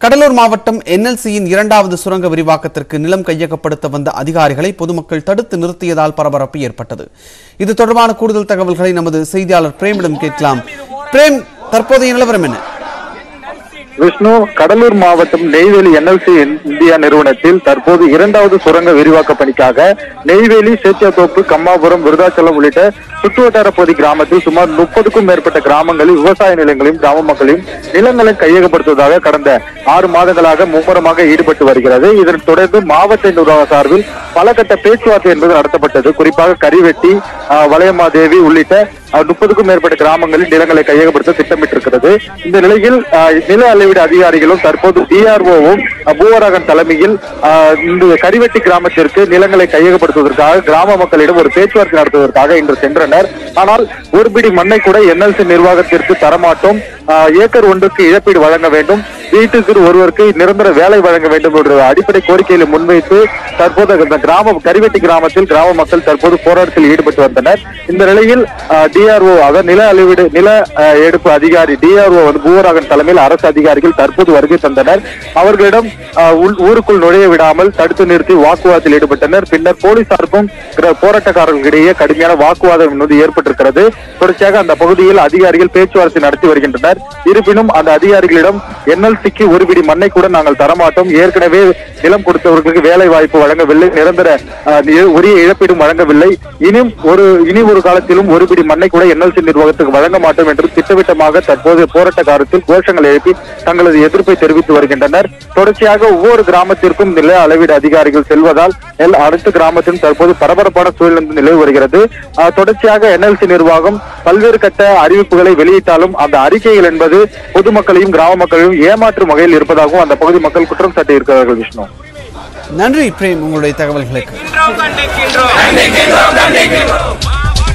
கடலூர் மாவட்டம் என்எல்சியின் இரண்டாவது சுரங்க விரிவாக்கத்திற்கு நிலம் கையகப்படுத்த வந்த அதிகாரிகளை பொதுமக்கள் தடுத்து நிறுத்தியதால் பரபரப்பு ஏற்பட்டது இது தொடர்பான கூடுதல் தகவல்களை நமது செய்தியாளர் பிரேமிடம் கேட்கலாம் பிரேம் தற்போதைய நிலவரம் என்ன விஷ்ணு கடலூர் மாவட்டம் நெய்வேலி என்எல்சி இந்தியா நிறுவனத்தில் தற்போது இரண்டாவது சுரங்க விரிவாக்க பணிக்காக நெய்வேலி சேத்தியாத்தோப்பு கம்மாபுரம் விருதாச்சலம் உள்ளிட்ட சுற்றுவட்டார பகுதி கிராமத்தில் சுமார் முப்பதுக்கும் மேற்பட்ட கிராமங்களில் விவசாய நிலங்களையும் கிராம மக்களையும் நிலங்களை கையகப்படுத்துவதாக கடந்த ஆறு மாதங்களாக மும்முரமாக ஈடுபட்டு வருகிறது இதனைத் தொடர்ந்து மாவட்ட நிர்வாக சார்பில் பல கட்ட பேச்சுவார்த்தை என்பது நடத்தப்பட்டது குறிப்பாக கரிவெட்டி ஆஹ், வளையமாதேவி உள்ளிட்ட ஆஹ், முப்பதுக்கும் மேற்பட்ட கிராமங்களில் நிலங்களை கையகப்படுத்த திட்டமிட்டிருக்கிறது இந்த நிலையில் ஆஹ், நில அளவீடு அதிகாரிகளும் தற்போது டிஆர்ஓவும் பூவராகன் தலைமையில் ஆஹ், இந்த கரிவெட்டி கிராமத்திற்கு நிலங்களை கையகப்படுத்துவதற்காக கிராம மக்களிடம் ஒரு பேச்சுவார்த்தை நடத்துவதற்காக இன்று சென்றனர் ஆனால் ஒரு பிடி மண்ணை கூட என்எல்சி நிர்வாகத்திற்கு தரமாட்டோம் ஆஹ், ஏக்கர் ஒன்றுக்கு இழப்பீடு வழங்க வேண்டும் வீட்டுக்கு ஒருவருக்கு நிரந்தர வேலை வழங்க வேண்டும் என்ற அடிப்படை கோரிக்கைகளை முன்வைத்து தற்போது அந்த கிராம கரிவெட்டி கிராமத்தில் கிராம மக்கள் தற்போது போராட்டத்தில் ஈடுபட்டு வந்தனர் இந்த நிலையில் டிஆர்ஓ அதாவது நில அளவீடு நில ஆஹ், எடுப்பு அதிகாரி டிஆர்ஓ வந்து பூவராகன் தலைமையில் அரசு அதிகாரிகள் தற்போது வருகை தந்தனர் அவர்களிடம் ஆஹ், உள்- ஊருக்குள் நுழைய விடாமல் தடுத்து நிறுத்தி வாக்குவாதத்தில் ஈடுபட்டனர் பின்னர் போலீசாருக்கும் கிர- போராட்டக்காரர்களிடையே கடுமையான வாக்குவாதம் என்பது ஏற்பட்டிருக்கிறது தொடர்ச்சியாக அந்த பகுதியில் அதிகாரிகள் பேச்சுவார்த்தை நடத்தி வருகின்றனர் இருப்பினும் அந்த அதிகாரிகளிடம் என்எல்சிக்கு ஒரு பிடி மண்ணை கூட நாங்கள் தரமாட்டோம் ஏற்கனவே நிலம் கொடுத்தவர்களுக்கு வேலை வாய்ப்பு வழங்கவில்லை நிரந்தர ஆஹ், நி- உரிய இழப்பீடும் வழங்கவில்லை இனியும் ஒரு இனி ஒரு காலத்திலும் ஒரு பிடி மண்ணை கூட என்எல்சி நிர்வாகத்துக்கு வழங்க மாட்டோம் என்று திட்டவட்டமாக தற்போது போராட்டக்காரத்தில் கோஷங்கள் எழுப்பி தங்களது எதிர்ப்பை தெரிவித்து வருகின்றனர் தொடர்ச்சியாக ஒவ்வொரு கிராமத்திற்கும் நில அளவீடு அதிகாரிகள் செல்வதால் எல் அனைத்து கிராமத்திலும் தற்போது பரபரப்பான சூழல் நிலவி வருகிறது ஆஹ், தொடர்ச்சியாக என்எல்சி நிர்வாகம் பல்வேறு கட்ட அறிவிப்புகளை வெளியிட்டாலும் அந்த அறிக்கைகள் என்பது பொதுமக்களையும் கிராம மக்களையும் ஏமாற்றும் வகையில் இருப்பதாகவும் அந்த பகுதி மக்கள் குற்றம் சாட்டி இருக்கிறார்கள் விஷ்ணு நன்றி பிரேம் உங்களுடைய தகவல்களுக்கு கண்டிக்கின்றோம் கண்டிக்கின்றோம் கண்டிக்கின்றோம்